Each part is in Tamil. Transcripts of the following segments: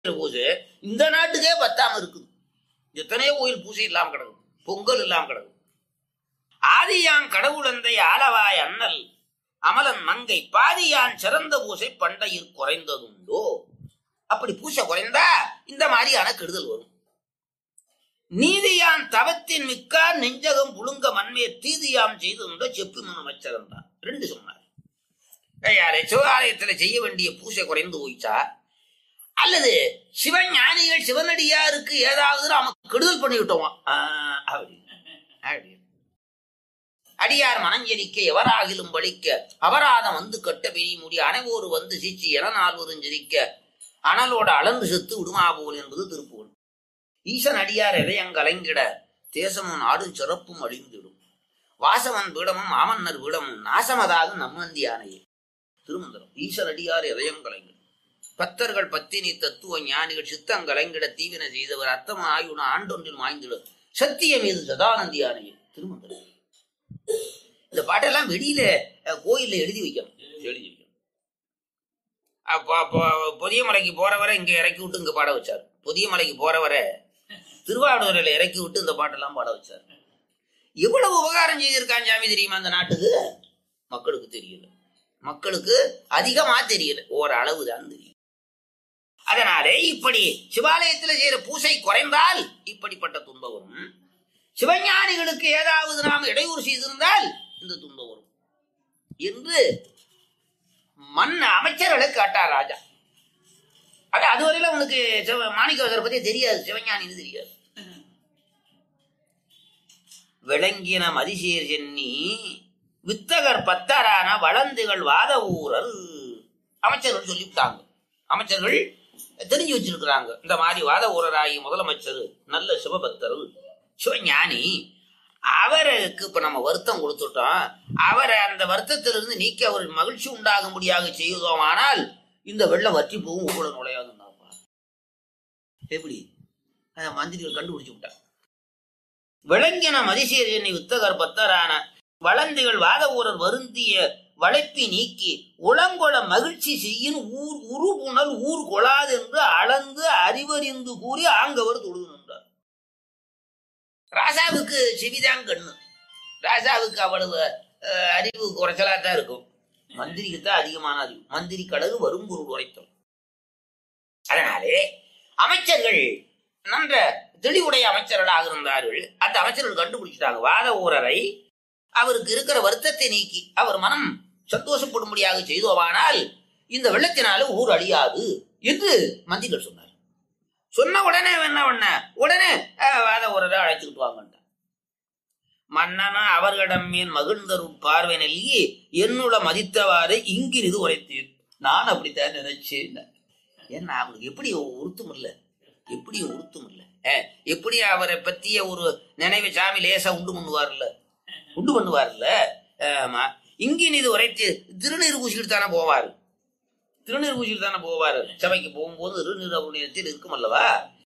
பூஜை இந்த நாட்டுக்கே பத்தாம இருக்குது எத்தனையோ கோயில் பூஜை இல்லாம கிடக்கும் பொங்கல் இல்லாம கிடக்கும் ஆதியான் கடவுளந்தை ஆலவாய் அண்ணல் அமலன் மங்கை பாதியான் சிறந்த பூசை பண்டையில் குறைந்ததுண்டோ அப்படி பூசை குறைந்தா இந்த மாதிரியான கெடுதல் வரும் நீதியான் தவத்தின் மிக்கார் நெஞ்சகம் புழுங்க மண்மையை தீதியாம் செய்து செப்பு மனு அமைச்சரந்தான் ரெண்டு சொன்னார் யாரே சிவாலயத்துல செய்ய வேண்டிய பூசை குறைந்து போயிச்சா அல்லது சிவஞானிகள் சிவனடியாருக்கு ஏதாவது நாம கெடுதல் பண்ணி விட்டோமா ஆஹ், அப்படி அப்படி அடியார் மனஞ்செரிக்க எவராகிலும் பலிக்க அபராதம் வந்து கட்ட பெரிய முடி அனைவோரு வந்து சீச்சி என நால்வரும் ஜெரிக்க அனலோட அளந்து செத்து விடுமா போல் என்பது திருப்புகழ் ஈசன் அடியார் இதயம் கலைந்திட தேசமும் நாடும் சிறப்பும் அழிந்திடும் வாசவன் பீடமும் மாமன்னர் பீடமும் நாசமதாகும் நம்மந்தி யானையே திருமந்திரம் ஈசன் அடியார் இதயம் கலைந்திடும் பத்தர்கள் பத்தினி தத்துவ ஞானிகள் சித்தம் கலைந்திட தீவின செய்தவர் அத்தம ஆயுன ஆண்டொன்றில் மாய்ந்திடும் சத்தியம் இது சதானந்தி யானையே திருமந்திரம் இந்த பாட்டெல்லாம் வெளியில அஹ், கோயில்ல எழுதி வைக்கணும் எழுதி வைக்கணும் அப்போ அப்போ புதிய மலைக்கு போறவரை இங்க இறக்கி விட்டு இங்க பாட வச்சார் புதிய மலைக்கு போறவரை திருவாரூரில் இறக்கி விட்டு இந்த பாட்டெல்லாம் பாட வச்சார் எவ்வளவு உபகாரம் செய்திருக்கான் சாமி தெரியுமா அந்த நாட்டுக்கு மக்களுக்கு தெரியல மக்களுக்கு அதிகமா தெரியல ஓரளவு தான் தெரியும் அதனாலே இப்படி சிவாலயத்தில் செய்யற பூசை குறைந்தால் இப்படிப்பட்ட துன்பம் வரும் சிவஞானிகளுக்கு ஏதாவது நாம் இடையூறு செய்திருந்தால் இந்த துன்பம் வரும் என்று மண் அமைச்சர்களை காட்டார் ராஜா அது அதுவரையில உனக்கு சிவ மாணிக்கவாசரை பத்தி தெரியாது சிவஞானின்னு தெரியாது விளங்கின மதிசேர் சென்னி வித்தகர் பத்தரான வளந்துகள் வாத ஊரல் அமைச்சர்கள் சொல்லிவிட்டாங்க அமைச்சர்கள் தெரிஞ்சு வச்சிருக்கிறாங்க இந்த மாதிரி வாத ஊரராகி முதலமைச்சர் நல்ல சிவபக்தர் சிவஞானி அவருக்கு இப்ப நம்ம வருத்தம் கொடுத்துட்டோம் அவரை அந்த வருத்தத்திலிருந்து நீக்கி அவர் மகிழ்ச்சி உண்டாகும்படியாக செய்தோமானால் இந்த வெள்ளம் வற்றி போகும் உங்களோட நுழையாதுன்னாப்பா எப்படி அத மந்திரிகள் கண்டுபிடிச்சு விட்டார் விளங்கின மதிசேரியனை வித்தகர் பத்தரான வளந்திகள் வாத ஊரர் வருந்திய வளைப்பி நீக்கி உளங்கொள மகிழ்ச்சி செய்யின் ஊர் உருபுணல் ஊர் கொளாது என்று அளந்து அறிவறிந்து கூறி ஆங்கவர் தொழுது நின்றார் ராசாவுக்கு செவிதான் கண்ணு ராசாவுக்கு அவ்வளவு அஹ், அறிவு குறைச்சலா தான் இருக்கும் மந்திரிக்கு தான் அதிகமான அறிவு மந்திரி கடகு வரும் பொருள் உரைத்தல் அதனாலே அமைச்சர்கள் நன்ற தெளிவுடைய அமைச்சர்களாக இருந்தார்கள் அந்த அமைச்சர்கள் கண்டுபிடிச்சிட்டாங்க வாத ஊரரை அவருக்கு இருக்கிற வருத்தத்தை நீக்கி அவர் மனம் சந்தோஷப்படும்படியாக செய்தோமானால் இந்த வெள்ளத்தினால ஊர் அழியாது என்று மந்திரிகள் சொன்னார் சொன்ன உடனே என்ன பண்ண உடனே அஹ், வாத ஊரரை அழைச்சுக்கிட்டு வாங்கன்ட்டான் மன்னனா அவர்களிடம் மேல் மகிழ்ந்தருள் பார்வை நெல்லி என்னுள்ள மதித்தவாறு இங்கிருந்து உரைத்தீர் நான் அப்படித்தான் நினைச்சேன் ஏன்னா அவனுக்கு எப்படி உருத்தம் இல்ல எப்படி உருத்தம் இல்ல அஹ், எப்படி அவரை பத்திய ஒரு நினைவு சாமி லேசா உண்டு பண்ணுவார்ல உண்டு பண்ணுவார்ல ஆமா இங்கின் இது உரைத்து திருநீர் பூசிக்கிட்டு தானே போவாரு திருநீர் பூசிக்கிட்டு தானே போவாரு சபைக்கு போகும்போது திருநீர் அவருடைய இருக்கும் அல்லவா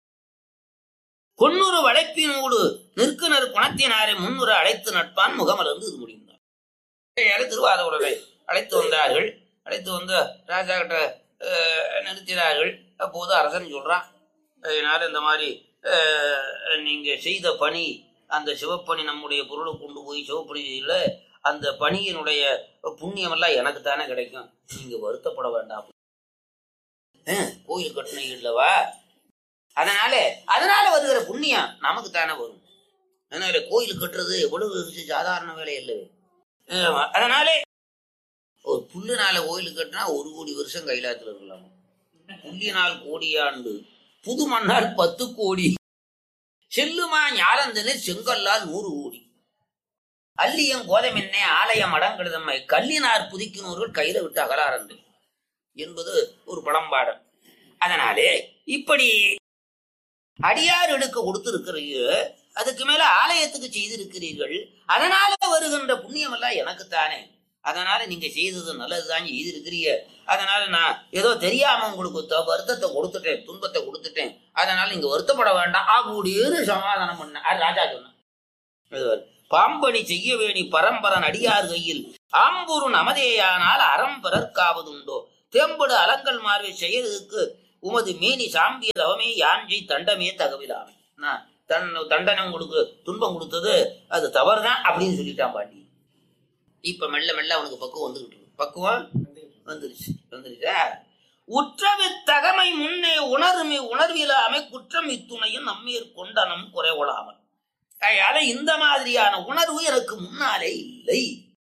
கொன்னூறு வளைப்பினோடு நிற்குனர் குணத்தினாரை முன்னுரை அழைத்து நட்பான் முகமலர்ந்து இது முடிந்தார் ஏழு திருவாரூரரை அழைத்து வந்தார்கள் அழைத்து வந்து ராஜா கிட்ட அஹ், நிறுத்தினார்கள் அப்போது அரசன் சொல்றான் அதனால இந்த மாதிரி அஹ், நீங்க செய்த பணி அந்த சிவப்பணி நம்முடைய பொருளை கொண்டு போய் சிவப்பணி செய்யல அந்த பணியினுடைய புண்ணியம் எல்லாம் எனக்கு தானே கிடைக்கும் நீங்க வருத்தப்பட வேண்டாம் அஹ், கோயில் கட்டினீங்க இல்லவா அதனால அதனால வருகிற புண்ணியம் நமக்கு தானே வரும் அதனால கோயில் கட்டுறது எவ்வளவு விஷயம் சாதாரண வேலை இல்லை ஆமா. அதனாலே ஒரு புல்லுனால கோயில் கட்டினா ஒரு கோடி வருஷம் கைலாத்துல இருக்கலாம் புள்ளினால் கோடியாண்டு புது மண்ணால் பத்து கோடி செல்லுமா ஞாலந்தனே செங்கல்லால் நூறு கோடி அல்லியம் கோதமென்னே ஆலயம் அடங்கெடுதம்மை கல்லினார் புதிக்கினோர்கள் கையில விட்டு அகலாரண்டு என்பது ஒரு பழம்பாடம் அதனாலே இப்படி அடியார்களுக்கு கொடுத்திருக்கிறீர்கள் அதுக்கு மேல ஆலயத்துக்கு செய்திருக்கிறீர்கள் அதனால வருகின்ற புண்ணியம் எல்லாம் எனக்குத்தானே அதனால நீங்க செய்தது நல்லதுதான் செய்திருக்கிறீங்க அதனால நான் ஏதோ தெரியாம உங்களுக்கு த- வருத்தத்தை கொடுத்துட்டேன் துன்பத்தை கொடுத்துட்டேன் அதனால நீங்க வருத்தப்பட வேண்டாம் ஆகூடியது சமாதானம் பண்ண அது ராஜா சொன்னான் இது பாம்பணி செய்ய வேணி பரம்பரன் அடியார் கையில் ஆம்பூரு நமதேயானால் அறம்பரற்காவதுண்டோ தேம்படு அலங்கல் மார்வை செய்யறதுக்கு உமது மேனி சாம்பிய தவமே யான்ஜி தண்டமே தகவிலாமே நான் தன் தண்டனை உங்களுக்கு துன்பம் கொடுத்தது அது தவறுதான் அப்படின்னு சொல்லிட்டான் பாண்டி இப்ப மெல்ல மெல்ல அவனுக்கு பக்குவம் வந்துகிட்டு இருக்கு பக்குவம் வந்துருச்சு வந்துருச்சா உற்றவி தகமை முன்னே உணர்மை உணர்விலாமை குற்றம் இத்துணையும் நம்மேற் கொண்டனம் குறைவொழாமல் அதனால இந்த மாதிரியான உணர்வு எனக்கு முன்னாலே இல்லை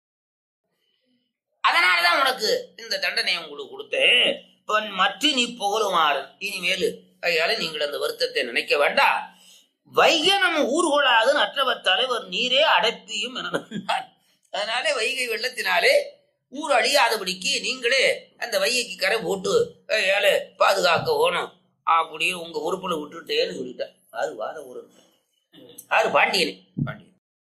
அதனாலதான் உனக்கு இந்த தண்டனையை உங்களுக்கு கொடுத்தேன் இப்ப மற்ற நீ புகழுமாறு இனிமேல் அதனால நீங்கள் அந்த வருத்தத்தை நினைக்க வேண்டாம் வைகனம் ஊர்கொள்ளாது நற்றவர் தலைவர் நீரே அடைப்பியும் என நம்பினார். அதனால வைகை வெள்ளத்தினாலே ஊர் அழியாதபடிக்கு நீங்களே அந்த வைகைக்கு கரை போட்டு ஏழை பாதுகாக்க ஓணும் அப்படின்னு உங்க உறுப்புல விட்டுட்டேன்னு சொல்லிட்டேன் அது வாத ஊர் யாரு பாண்டியனே பாண்டியன்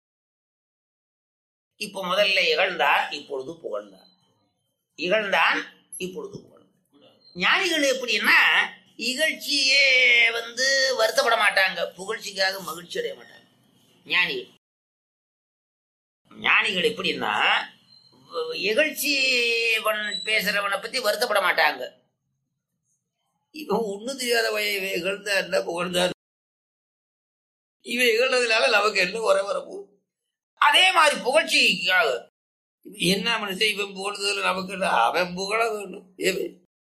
இப்போ முதல்ல இகழ்ந்தான் இப்பொழுது புகழ்ந்தான் இகழ்ந்தான் இப்பொழுது புகழ்ந்தான் ஞானிகள் எப்படின்னா இகழ்ச்சியே வந்து வருத்தப்பட மாட்டாங்க புகழ்ச்சிக்காக மகிழ்ச்சி அடைய மாட்டாங்க ஞானிகள் ஞானிகள் எப்படின்னா வ- இகழ்ச்சி பண்- பேசுறவனை பத்தி வருத்தப்பட மாட்டாங்க இவன் ஒண்ணு தெரியாத பையன் இவன் இகழ்ந்தா என்ன புகழ்ந்தா இவன் இகழ்றதுனால நமக்கு என்ன குறை வரப்போ அதே மாதிரி புகழ்ச்சிக்காக இவன் என்ன மனுஷன் இவன் புகழ்ந்ததுல நமக்கு என்ன? அவன் புகழ வேணும் இவன்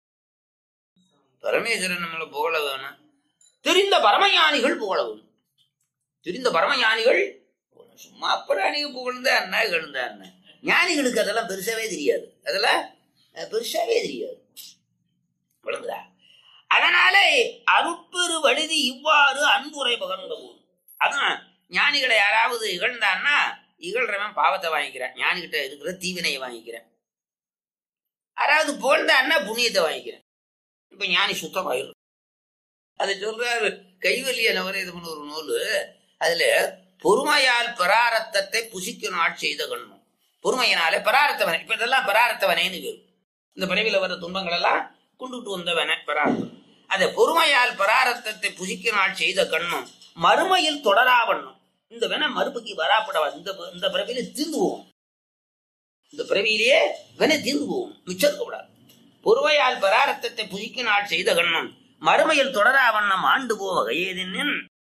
பரமேஸ்வரன் நம்மளை புகழ வேணும் தெரிந்த பரமஞானிகள் புகழ வேணும் தெரிந்த பரமஞானிகள் புகழ- சும்மா அப்புறாணிக புகழ்ந்த அண்ணா இகழ்ந்த அண்ணா ஞானிகளுக்கு அதெல்லாம் பெருசாவே தெரியாது அதெல்லாம் அஹ், பெருசாவே தெரியாது விளங்குதா அதனால அருட்பெரு வழுதி இவ்வாறு அன்புரை பகர்ந்த போது அதான் ஞானிகளை யாராவது இகழ்ந்தான்னா இகழ்றவன் பாவத்தை வாங்கிக்கிறேன் ஞானிகிட்ட இருக்கிற தீவினையை வாங்கிக்கிறேன் யாராவது புகழ்ந்தான்னா புண்ணியத்தை வாங்கிக்கிறேன் இப்ப ஞானி சுத்தமாயிரும் அதை சொல்றாரு கைவல்லிய நவரேதமன் ஒரு நூல் அதுல பொறுமையால் பராரத்தத்தை புசிக்க நாள் செய்த கண்ணும் பொறுமையினாலே பராரத்தவனை இப்ப இதெல்லாம் பராரத்தவனேன்னு பேரு இந்த பிறவில வர துன்பங்கள் எல்லாம் கொண்டுட்டு வந்தவன பராரத்தம் அதை பொறுமையால் பராரத்தத்தை புசிக்க நாள் செய்த கண்ணும் மறுமையில் தொடராவண்ணும் இந்த வேணா மறுபுக்கு வராப்படவா இந்த இந்த பிறவியில தீர்ந்து போவோம் இந்த பிறவியிலேயே வேணா தீர்ந்து போவோம் மிச்சம் இருக்கக்கூடாது பொறுமையால் பராரத்தத்தை புசிக்க நாள் செய்த கண்ணம் மறுமையில் தொடரா வண்ணம் ஆண்டு போ வகையேதின்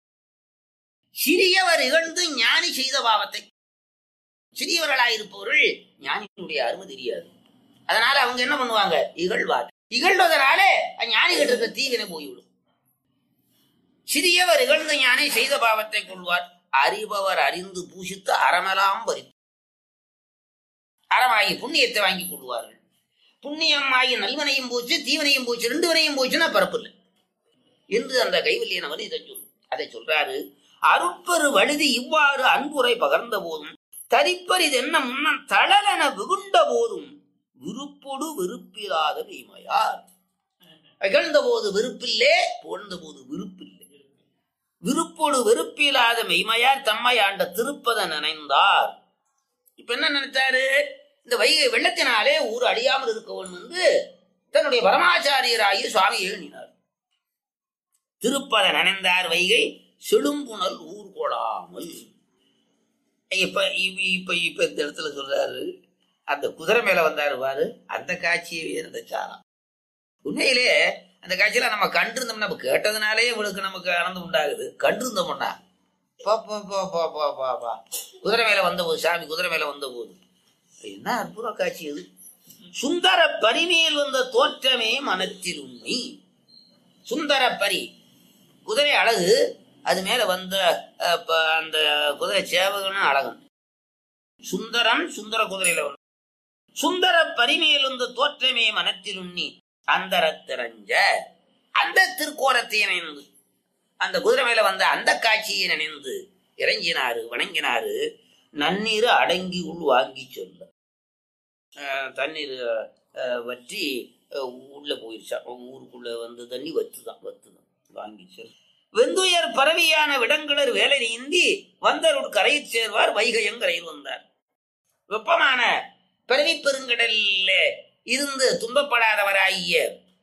சிறியவர் இகழ்ந்து ஞானி செய்த பாவத்தை சிறியவர்களாயிருப்பவர்கள் ஞானியினுடைய அருமை தெரியாது அதனால அவங்க என்ன பண்ணுவாங்க இகழ்வார் இகழ்வதனாலே ஞானிகிட்ட இருக்க தீவினை போய்விடும் சிறியவர் இகழ்ந்த ஞானி செய்த பாவத்தை கொள்வார் அறிபவர் அறிந்து பூசித்து அறமெல்லாம் பறித்து அறமாகி புண்ணியத்தை வாங்கி கொள்வார்கள் புண்ணியம் ஆகி நல்வனையும் போச்சு தீவனையும் போச்சு ரெண்டு வினையும் போச்சுன்னா பரப்பு இல்லை என்று அந்த கைவல்லியனவர் இதை சொல்லும் அதை சொல்றாரு அருட்பெரு வழுதி இவ்வாறு அன்புரை பகர்ந்த போதும் தரிப்பர் இது என்ன முன்னம் தளலென வெகுண்ட போதும் விருப்பொடு வெறுப்பில்லாத வீமையார் இகழ்ந்த போது வெறுப்பில்லே புகழ்ந்த போது விருப்பில்லை விருப்போடு வெறுப்பில்லாத மெய்மையார் தம்மை ஆண்ட திருப்பத நினைந்தார் இப்ப என்ன நினைச்சாரு இந்த வைகை வெள்ளத்தினாலே ஊர் அழியாமல் இருக்கவன் வந்து தன்னுடைய பரமாச்சாரியராகி சுவாமி எழுதினார் திருப்பத நனைந்தார் வைகை செழும்புணல் ஊர் கொடாமல் இப்ப இப்ப இப்ப இப்ப இந்த இடத்துல சொல்றாரு அந்த குதிரை மேல வந்தாரு பாரு அந்த காட்சியவே இருந்துச்சாராம் உண்மையிலே அந்த காட்சியில நம்ம கண்டிருந்தோம்னா நம்ம கேட்டதுனாலே இவளுக்கு நமக்கு ஆனந்தம் உண்டாகுது கண்டிருந்தோம்னா பா பா பா பா பா பா பா குதிரை மேல வந்த போது சாமி குதிரை மேல வந்த போது என்ன அற்புத காட்சி அது சுந்தர பரிமேல் வந்த தோற்றமே மனத்தில் உண்மை சுந்தர பரி குதிரை அழகு அது மேல வந்த அஹ், ப- அந்த குதிரை சேவகனும் அழகன் சுந்தரம் சுந்தர குதிரையில வந்த சுந்தர பரிமேல் வந்த தோற்றமே மனத்தில் உண்ணி அந்தரத்திரஞ்ச அந்த திருக்கோலத்தை நினைந்து அந்த குதிரை மேல வந்த அந்த காட்சியை நினைந்து இறங்கினாரு வணங்கினாரு நன்னீர் அடங்கி உள் வாங்கி சொல்ல அஹ், தண்ணீர் அஹ், வற்றி அஹ், உள்ள போயிருச்சா ஊருக்குள்ள வந்து தண்ணி வத்துதான் வத்துதான் வாங்கி சொல் வெந்துயர் பரவியான விடங்களர் வேலை நீந்தி வந்தருள் கரையில் சேர்வார் வைகையங்கரையில் வந்தார் வெப்பமான பிறவி பெருங்கடல்ல இருந்து துன்பப்படாதவராகிய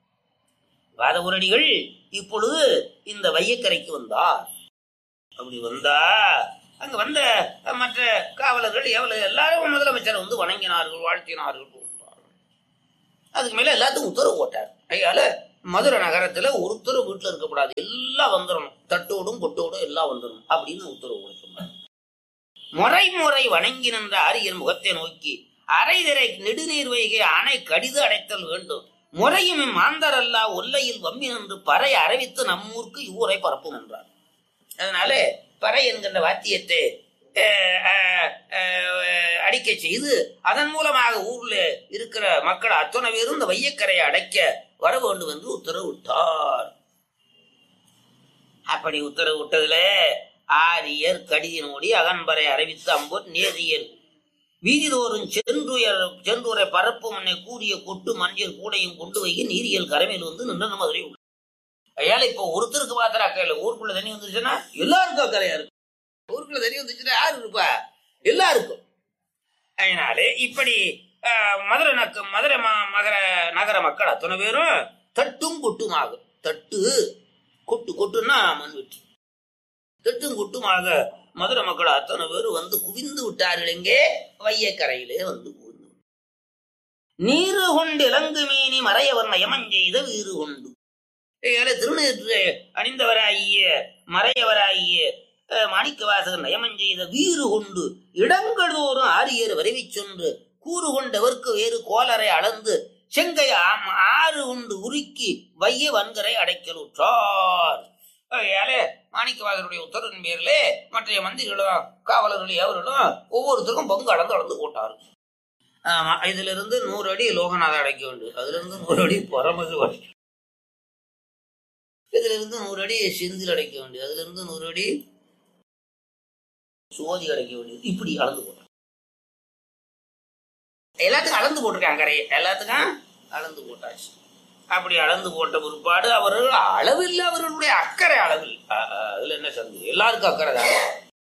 வாதகுரடிகள் இப்பொழுது இந்த வையக்கரைக்கு வந்தார் அப்படி வந்தா அங்க வந்த மற்ற காவலர்கள் எவ்வளவு எல்லாரும் முதலமைச்சரை வந்து வணங்கினார்கள் வாழ்த்தினார்கள் போன்றார்கள். அதுக்கு மேல எல்லாத்துக்கும் உத்தரவு போட்டார் ஐயால மதுரை நகரத்துல ஒருத்தர் வீட்டுல இருக்கக்கூடாது எல்லாம் வந்துடணும் தட்டோடும் பொட்டோடும் எல்லாம் வந்துடணும் அப்படின்னு உத்தரவு கொடுத்துருந்தார் முறை முறை வணங்கி நின்ற ஆரியன் முகத்தை நோக்கி அரைதிரை நெடுநீர் வைகை அணை கடிது அடைத்தல் வேண்டும் முறையும் மாந்தர் அல்லா ஒல்லையில் வம்மி நின்று பறை அறிவித்து நம்மூருக்கு இவ்வூரை பரப்பும் என்றார் அதனால பறை என்கின்ற வாத்தியத்தை அஹ், அஹ், அஹ், அடிக்க செய்து அதன் மூலமாக ஊர்ல இருக்கிற மக்கள் அத்தனை பேரும் இந்த வையக்கரையை அடைக்க வர வேண்டும் என்று உத்தரவிட்டார் அப்படி உத்தரவு விட்டதுல ஆரியர் கடிதினோடி அகன்பரை அறிவித்து அம்போர் நேதியர் வீதிதோறும் சென்றுயர் சென்றுரை பரப்பு முன்னே கூடிய கொட்டு மஞ்சள் கூடையும் கொண்டு வைக்க நீரியல் கரமையில் வந்து நின்ற மதுரை உள்ள ஐயால இப்ப ஒருத்தருக்கு மாத்திர அக்கையில ஊருக்குள்ள தண்ணி வந்துச்சுன்னா எல்லாருக்கும் அக்கறையா இருக்கும் ஊருக்குள்ள தண்ணி வந்துச்சுன்னா யாரு இருப்பா எல்லாருக்கும் அதனாலே இப்படி ஆஹ், மதுரை நக்கு மதுரை ம- மகர நகர மக்கள் அத்தனை பேரும் தட்டும் கொட்டுமாகும் தட்டு கொட்டு கொட்டுன்னா மண்வெட்டி தட்டும் கொட்டுமாக மதுரை மக்கள் அத்தனை பேரும் வந்து குவிந்து விட்டார்கள் எங்கே வையக்கரையிலே வந்து குவிந்து நீரு கொண்டு இலங்கு மீனி மறையவர் நயமம் செய்த வீறு கொண்டு ஏழை திருநீற்று அணிந்தவராகிய மறையவராகிய அஹ், மாணிக்கவாசகர் நயமம் செய்த வீறு கொண்டு இடங்கள் தோறும் ஆரியர் விரைவிச் சென்று கூறு கொண்டவர்க்கு வேறு கோலரை அளந்து செங்கை ஆம்- ஆறு கொண்டு உருக்கி வைய வன்கரை அடைக்கலுற்றார் ஏழை மாணிக்கவாசருடைய உத்தரவின் பேரிலே மற்ற மந்திரிகளும் காவலர்களும் எவர்களும் ஒவ்வொருத்தருக்கும் பங்கு அளந்து அளந்து போட்டார் ஆமா இதுல இருந்து நூறு அடி லோகநாத அடைக்க வேண்டும் அதுல இருந்து நூறு அடி பரமது அடைக்க இதுல இருந்து நூறு அடி செந்தில் அடைக்க வேண்டியது அதுல இருந்து நூறு அடி சோதி அடைக்க வேண்டியது இப்படி அளந்து போட்டார் எல்லாத்துக்கும் அளந்து போட்டிருக்காங்க கரையை எல்லாத்துக்கும் அளந்து போட்டாச்சு அப்படி அளந்து போட்ட பிற்பாடு அவர்கள் அளவில் அவர்களுடைய அக்கறை அளவில் அ- அ- அதுல என்ன சந்தேகம் எல்லாருக்கும் அக்கறை தான்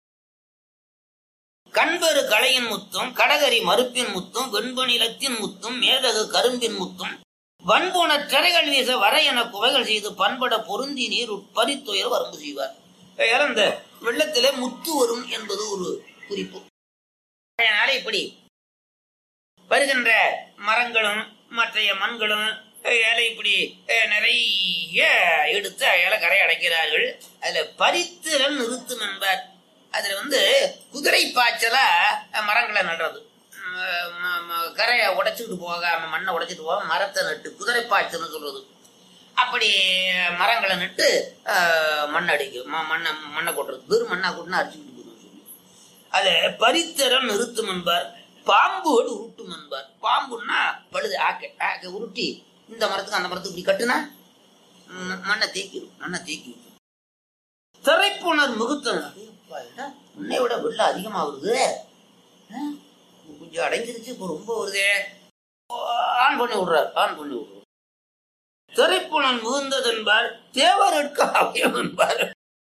கண்பெரு களையின் முத்தும் கடகரி மறுப்பின் முத்தும் வெண்பனிலத்தின் முத்தும் மேதகு கரும்பின் முத்தும் வன்போன திரைகள் வீச வர என குவைகள் செய்து பண்பட பொருந்தி நீர் உட்பரித்துயர வரம்பு செய்வார் வேற இந்த வெள்ளத்திலே முத்து வரும் என்பது ஒரு குறிப்பு அதனால இப்படி வருகின்ற மரங்களும் மற்றைய மண்களும் ஏழை இப்படி அஹ், நிறைய எடுத்து ஏழை கரை அடைக்கிறார்கள் அதுல பரித்திரன் நிறுத்தும் என்பார் அதுல வந்து குதிரை பாய்ச்சலா அஹ், மரங்களை நடுறது ம- ம- ம- கரையை உடைச்சிட்டு போகாம மண்ணை உடைச்சிட்டு போக மரத்தை நட்டு குதிரை பாய்ச்சல்னு சொல்றது அப்படி மரங்களை நட்டு அஹ், மண் அடிக்கும் ம- மண்ணை மண்ணை கொட்டுறது வெறும் மண்ணா கொட்டுனா அடிச்சுக்கிட்டு போகணும்னு சொல்லி அது பரித்தரம் நிறுத்தும் என்பார் பாம்போடு உருட்டும் என்பார் பாம்புன்னா பழுது ஆக்க ஆக்க உருட்டி இந்த மரத்துக்கு அந்த மரத்துக்கு இப்படி கட்டுனா ம், மண்ணை தேக்கிடும் மண்ணை தேக்கி விடும். திரைப்புணர் முகுத்தல் உன்னை விட வெள்ளம் அதிகமா வருது ஆ? கொஞ்சம் அடைஞ்சிருச்சு இப்போ ரொம்ப வருதே ஆன் பண்ணி விடுறார் ஆன் பண்ணி விடுறார் திரைப்புணன் முகுந்தது என்பார் தேவர் எடுக்க அவயம் என்பார்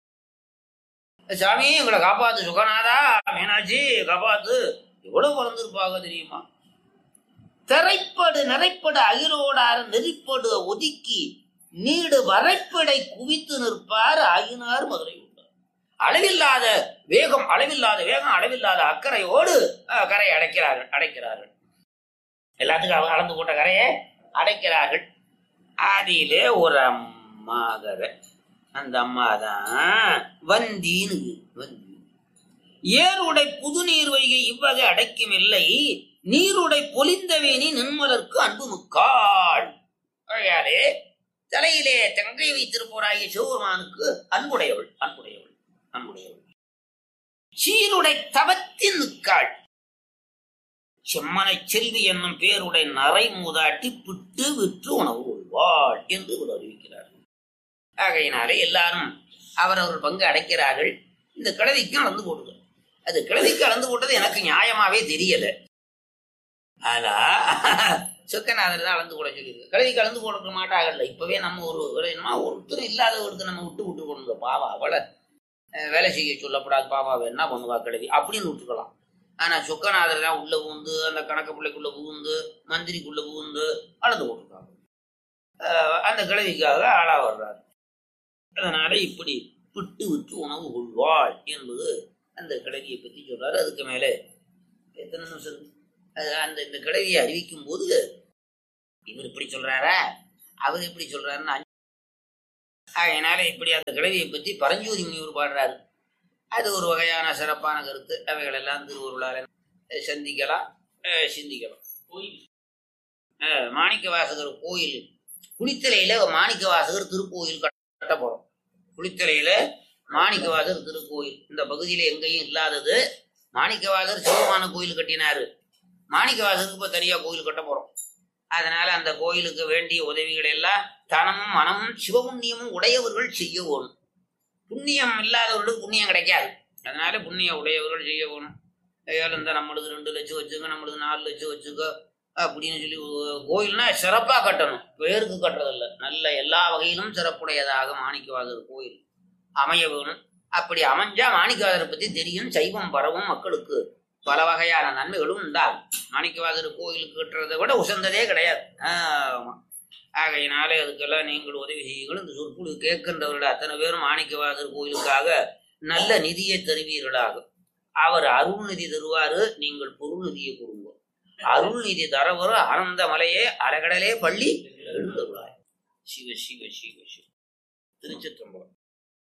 சாமி எங்களை காப்பாத்து சுகநாதா மீனாட்சி காப்பாத்து எவ்வளவு பிறந்திருப்பாங்க தெரியுமா திரைப்படு நிறைப்படு அகிரோடார நெறிப்படு ஒதுக்கி நீடு வரைப்படை குவித்து நிற்பார் ஆயினார் மதுரை உண்டார் அளவில்லாத வேகம் அளவில்லாத வேகம் அளவில்லாத அக்கறையோடு அஹ், கரையை அடைக்கிறார்கள் அடைக்கிறார்கள் எல்லாத்துக்கும் அவங்க அளந்து போட்ட கரையை அடைக்கிறார்கள் அதிலே ஒரு அம்மாகர அந்த அம்மா தான் வந்தின்னு வந்தி ஏருடை புது நீர் வைகை இவ்வகை அடைக்கும் இல்லை நீருடை பொலிந்தவேணி நின்மலர்க்கு அன்பு முக்காள் ஆகையாலே தலையிலே தங்கை வைத்திருப்போராகிய சிவபெருமானுக்கு அன்புடையவள் அன்புடையவள் அன்புடையவள் சீருடை தவத்தின் நிற்காள் செம்மனை செல்வி என்னும் பேருடை நரை மூதாட்டி பிட்டு விற்று உணவு கொள்வாள் என்று இவர் அறிவிக்கிறார் ஆகையினாலே எல்லாரும் அவரவர் பங்கு அடைக்கிறார்கள் இந்த கிழவிக்கும் அளந்து போடுது அது கிழவிக்கு அளந்து போட்டது எனக்கு நியாயமாவே தெரியல ஆனா சொக்கநாதர் தான் அளந்து போட சொல்லியிருக்கு கிழவி கலந்து போட மாட்டாங்கல்ல இப்பவே நம்ம ஒரு ஒரு என்னமா ஒருத்தர் இல்லாதவருக்கு நம்ம விட்டு விட்டு கொண்டு பாவா அவளை அஹ், வேலை செய்ய சொல்லப்படாது பாவாவை என்ன பண்ணுவா கிழவி அப்படின்னு விட்டுக்கலாம் ஆனா சொக்கநாதர் தான் உள்ள புகுந்து அந்த கணக்கு பிள்ளைக்குள்ள புகுந்து மந்திரிக்குள்ள புகுந்து அளந்து போட்டிருக்காங்க அஹ், அந்த கிழவிக்காக ஆளா வர்றாரு அதனால இப்படி விட்டு விட்டு உணவு கொள்வாள் என்பது அந்த கிழவியை பத்தி சொல்றாரு அதுக்கு மேலே எத்தனை நிமிஷம் இருக்கு? அது அந்த இந்த கிழவியை அறிவிக்கும் போது இவர் இப்படி சொல்றாரா அவர் எப்படி சொல்றாருன்னா அதனால இப்படி அந்த கிழவியை பத்தி பரஞ்சோதி முனிவர் பாடுறாரு அது ஒரு வகையான சிறப்பான கருத்து அவைகளெல்லாம் திருவருளால சந்திக்கலாம் அஹ் சிந்திக்கலாம் அஹ் மாணிக்க வாசகர் கோயில் குளித்தலையில மாணிக்க வாசகர் திருக்கோயில் கட்ட போறோம் குளித்தலையில மாணிக்கவாசகர் திருக்கோயில் இந்த பகுதியில எங்கேயும் இல்லாதது மாணிக்கவாசகர் சிவமான கோயில் கட்டினாரு மாணிக்கவாசகருக்கு இப்ப தனியா கோயில் கட்ட போறோம் அதனால அந்த கோயிலுக்கு வேண்டிய உதவிகள் எல்லாம் தனமும் மனமும் சிவபுண்ணியமும் உடையவர்கள் செய்ய வேணும் புண்ணியம் இல்லாதவர்களுக்கு புண்ணியம் கிடைக்காது அதனால புண்ணிய உடையவர்கள் செய்ய வேணும் ஐயால் இந்த நம்மளுக்கு ரெண்டு லட்சம் வச்சுக்க நம்மளுக்கு நாலு லட்சம் வச்சுக்க அப்படின்னு சொல்லி ஒரு கோயில்னா சிறப்பா கட்டணும் பேருக்கு கட்டுறதில்ல நல்ல எல்லா வகையிலும் சிறப்புடையதாக மாணிக்கவாசகர் கோயில் அமைய வேணும் அப்படி அமைஞ்சா மாணிக்கவாசரை பத்தி தெரியும் சைவம் பரவும் மக்களுக்கு பல வகையான நன்மைகளும் உண்டாகும் மாணிக்கவாசர் கோயிலுக்கு கட்டுறதை விட உசந்ததே கிடையாது ஆமா. ஆகையினாலே அதுக்கெல்லாம் நீங்கள் உதவி செய்யுங்கள் இந்த சொற்பொழி கேட்கின்றவர்கள் அத்தனை பேரும் மாணிக்கவாசர் கோயிலுக்காக நல்ல நிதியை தருவீர்களாக அவர் அருள் நிதி தருவாரு நீங்கள் பொருள் நிதியை கொடுங்க அருள் நிதி தரவரும் ஆனந்த மலையே அலகடலே பள்ளி எழுந்துள்ளார் சிவ சிவ சிவ சிவ திருச்சிற்றம்பலம்